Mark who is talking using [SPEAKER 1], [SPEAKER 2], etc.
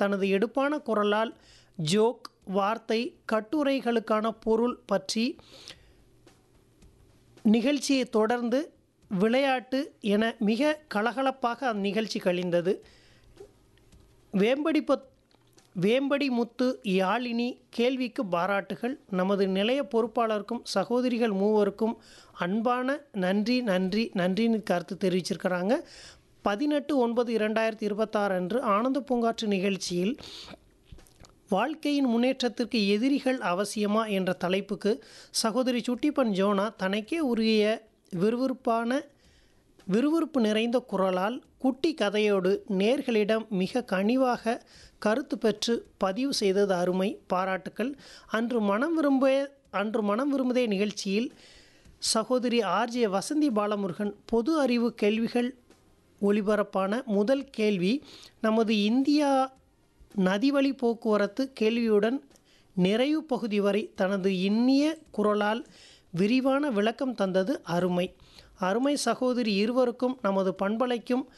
[SPEAKER 1] தனது எடுப்பான குரலால் ஜோக் வார்த்தை கட்டுரைகளுக்கான பொருள் பற்றி நிகழ்ச்சியை தொடர்ந்து விளையாட்டு என மிக கலகலப்பாக அந்த நிகழ்ச்சி கழிந்தது வேம்படி பத் வேம்படி முத்து யாழினி கேள்விக்கு பாராட்டுகள் நமது நிலைய பொறுப்பாளருக்கும் சகோதரிகள் மூவருக்கும் அன்பான நன்றி நன்றி நன்றின்னு கருத்து தெரிவிச்சிருக்கிறாங்க பதினெட்டு ஒன்பது இரண்டாயிரத்தி இருபத்தாறு அன்று ஆனந்த பூங்காற்று நிகழ்ச்சியில் வாழ்க்கையின் முன்னேற்றத்திற்கு எதிரிகள் அவசியமா என்ற தலைப்புக்கு சகோதரி சுட்டிப்பன் ஜோனா தனக்கே உரிய விறுவிறுப்பான விறுவிறுப்பு நிறைந்த குரலால் குட்டி கதையோடு நேர்களிடம் மிக கனிவாக கருத்து பெற்று பதிவு செய்தது அருமை பாராட்டுக்கள் அன்று மனம் விரும்ப அன்று மனம் விரும்புதே நிகழ்ச்சியில் சகோதரி ஆர்ஜே வசந்தி பாலமுருகன் பொது அறிவு கேள்விகள் ஒளிபரப்பான முதல் கேள்வி நமது இந்தியா நதிவழி போக்குவரத்து கேள்வியுடன் நிறைவு பகுதி வரை தனது இன்னிய குரலால் விரிவான விளக்கம் தந்தது அருமை அருமை சகோதரி இருவருக்கும் நமது பண்பலைக்கும்